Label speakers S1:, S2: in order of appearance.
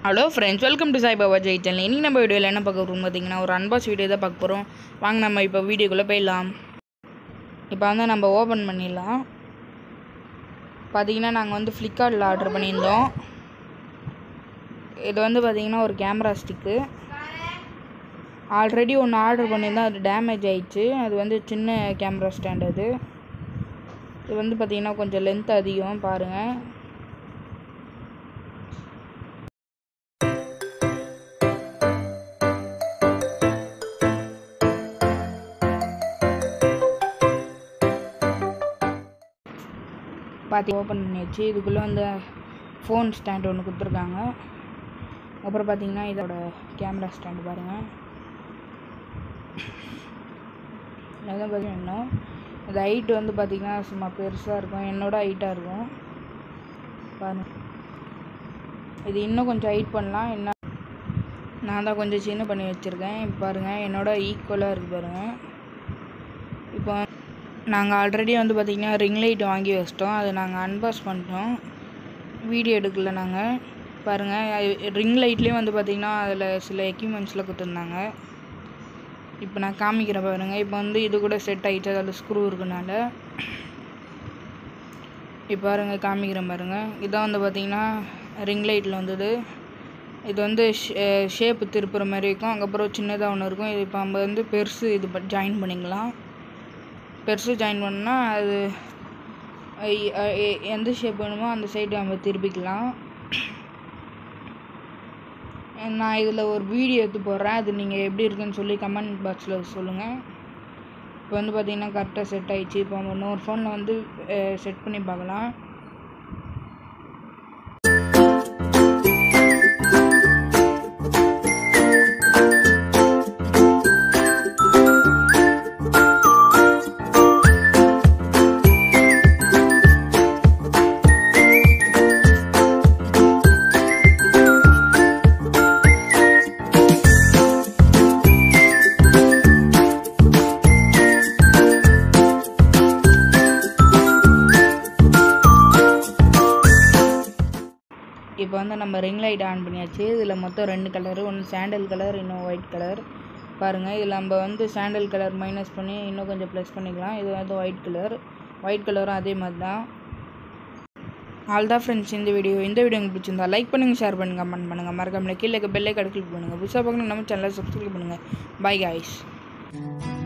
S1: hello friends welcome to Saibaba Jai channel இனி நம்ம வீடியோவில் என்ன பார்க்க போகிறோம் பார்த்தீங்கன்னா ஒரு அன்பாக்ஸ் வீடியோ தான் பார்க்க போகிறோம் வாங்க நம்ம இப்போ வீடியோக்குள்ளே போயிடலாம் இப்போ வந்து நம்ம ஓப்பன் பண்ணிடலாம் பார்த்தீங்கன்னா நாங்கள் வந்து ஃப்ளிப்கார்ட்டில் ஆர்டர் பண்ணியிருந்தோம் இது வந்து பார்த்தீங்கன்னா ஒரு கேமரா ஸ்டிக்கு ஆல்ரெடி ஒன்று ஆர்டர் பண்ணியிருந்தோம் அது டேமேஜ் ஆயிடுச்சு அது வந்து சின்ன கேமரா ஸ்டாண்ட் அது இது வந்து பார்த்தீங்கன்னா கொஞ்சம் லென்த் அதிகம் பாருங்கள் பார்த்து ஓப்பன் பண்ணியாச்சு இதுக்குள்ளே வந்து ஃபோன் ஸ்டாண்ட் ஒன்று கொடுத்துருக்காங்க அப்புறம் பார்த்தீங்கன்னா இதோட கேமரா ஸ்டாண்டு பாருங்கள் அதான் பார்த்தீங்கன்னா இந்த ஹைட் வந்து பார்த்திங்கன்னா சும்மா பெருசாக இருக்கும் என்னோட ஹைட்டாக இருக்கும் பாருங்க இது இன்னும் கொஞ்சம் ஹைட் பண்ணலாம் என்ன நான் தான் கொஞ்சம் சின்ன பண்ணி வச்சுருக்கேன் இப்போ பாருங்கள் என்னோட ஈக்குவலாக இருக்குது பாருங்கள் இப்போ நாங்கள் ஆல்ரெடி வந்து பார்த்திங்கன்னா ரிங் லைட் வாங்கி வச்சிட்டோம் அதை நாங்கள் அன்பாஸ் பண்ணிட்டோம் வீடியோ எடுக்கல நாங்கள் பாருங்கள் ரிங் லைட்லேயும் வந்து பார்த்திங்கன்னா அதில் சில எக்யூப்மெண்ட்ஸில் கொடுத்துருந்தாங்க இப்போ நான் காமிக்கிறேன் பாருங்கள் இப்போ வந்து இது கூட செட் ஆகிடுச்சு அதில் ஸ்க்ரூ இருக்கனால இப்போ பாருங்கள் காமிக்கிறேன் பாருங்கள் இதான் வந்து பார்த்திங்கன்னா ரிங் லைட்டில் வந்தது இது வந்து ஷேப்பு திருப்புற மாதிரி இருக்கும் அதுக்கப்புறம் சின்னதாக ஒன்று இருக்கும் இது இப்போ நம்ம வந்து பெருசு இது ஜாயின் பண்ணிக்கலாம் பெருசு ஜாயின் பண்ணால் அது எந்த ஷேப் வேணுமோ அந்த சைடு நம்ம திருப்பிக்கலாம் நான் இதில் ஒரு வீடியோ எடுத்து போடுறேன் அது நீங்கள் எப்படி இருக்குன்னு சொல்லி கமெண்ட் பாக்ஸில் சொல்லுங்கள் இப்போ வந்து பார்த்தீங்கன்னா கரெக்டாக செட் ஆகிடுச்சு இப்போ நம்ம இன்னொரு ஃபோனில் வந்து செட் பண்ணி பார்க்கலாம் இப்போ வந்து நம்ம ரிங் லைட் ஆன் பண்ணியாச்சு இதில் மொத்தம் ரெண்டு கலரு ஒன்று சாண்டல் கலர் இன்னும் ஒயிட் கலர் பாருங்கள் இதில் நம்ம வந்து சாண்டல் கலர் மைனஸ் பண்ணி இன்னும் கொஞ்சம் ப்ளஸ் பண்ணிக்கலாம் இது வந்து ஒயிட் கலர் ஒயிட் கலரும் அதே மாதிரி தான் ஆல் தான் ஃப்ரெண்ட்ஸ் இந்த வீடியோ இந்த வீடியோ உங்களுக்கு பிடிச்சிருந்தா லைக் பண்ணுங்கள் ஷேர் பண்ணுங்கள் கமெண்ட் பண்ணுங்கள் மறக்காமல கீழே பெல்லை கிளிக் பண்ணுங்கள் புதுசாக பார்க்கணும் நம்ம சேனலை சப்ஸ்கிரைப் பண்ணுங்கள் பை காய்ஸ்